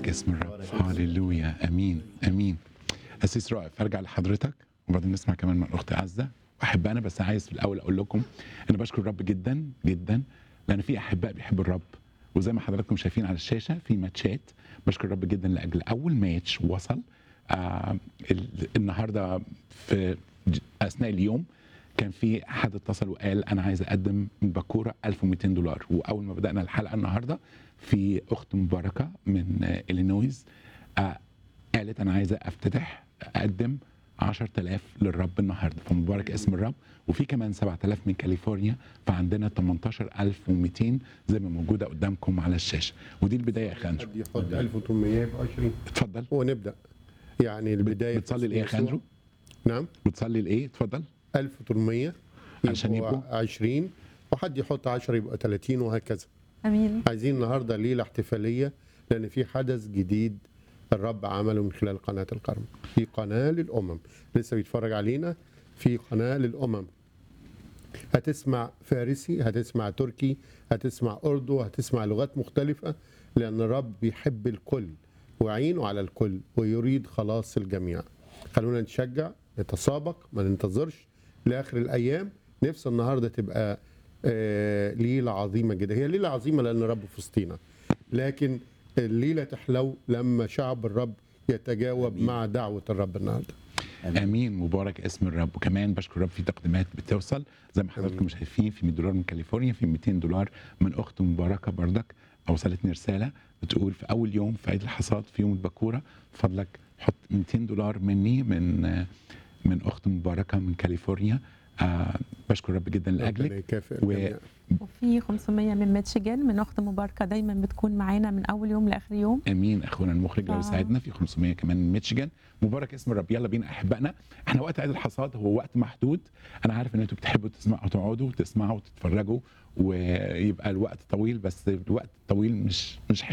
مبارك اسم الرب هللويا امين امين اسيس رائف ارجع لحضرتك وبعدين نسمع كمان من الاخت عزه واحب انا بس عايز في الاول اقول لكم انا بشكر الرب جدا جدا لان في احباء بيحبوا الرب وزي ما حضراتكم شايفين على الشاشه في ماتشات بشكر الرب جدا لاجل اول ماتش وصل آه ال- النهارده في ج- اثناء اليوم كان في حد اتصل وقال انا عايز اقدم من باكوره 1200 دولار واول ما بدانا الحلقه النهارده في اخت مباركه من آه، الينويز آه، قالت انا عايزه افتتح اقدم 10000 للرب النهارده فمبارك اسم الرب وفي كمان 7000 من كاليفورنيا فعندنا 18200 زي ما موجوده قدامكم على الشاشه ودي البدايه يا خانجو حد يحط 1800 يبقى 20 اتفضل ونبدا يعني البدايه بتصلي لايه يا يسوع. خانجو نعم بتصلي لايه اتفضل 1800 عشان يبقوا؟ 20 وحد يحط 10 يبقى 30 وهكذا امين عايزين النهارده ليله احتفاليه لان في حدث جديد الرب عمله من خلال قناه القرن في قناه للامم لسه بيتفرج علينا في قناه للامم هتسمع فارسي هتسمع تركي هتسمع اردو هتسمع لغات مختلفه لان الرب بيحب الكل وعينه على الكل ويريد خلاص الجميع خلونا نتشجع نتسابق ما ننتظرش لاخر الايام نفسي النهارده تبقى آه، ليله عظيمه جدا هي ليله عظيمه لان الرب في وسطينا لكن الليله تحلو لما شعب الرب يتجاوب مع دعوه الرب النهارده امين مبارك اسم الرب وكمان بشكر الرب في تقديمات بتوصل زي ما حضراتكم شايفين في 100 دولار من كاليفورنيا في 200 دولار من اخت مباركه بردك اوصلتني رساله بتقول في اول يوم في عيد الحصاد في يوم البكوره فضلك حط 200 دولار مني من آه، من اخت مباركه من كاليفورنيا آه بشكر الرب جدا ربنا لاجلك يكافئ و- الجميع. وفي 500 من ميتشيجان من اخت مباركه دايما بتكون معانا من اول يوم لاخر يوم امين اخونا المخرج لو آه. يساعدنا في 500 كمان من ميتشيجان مبارك اسم الرب يلا بينا احبائنا احنا وقت عيد الحصاد هو وقت محدود انا عارف ان انتوا بتحبوا تسمعوا تقعدوا وتسمعوا وتتفرجوا ويبقى الوقت طويل بس الوقت طويل مش مش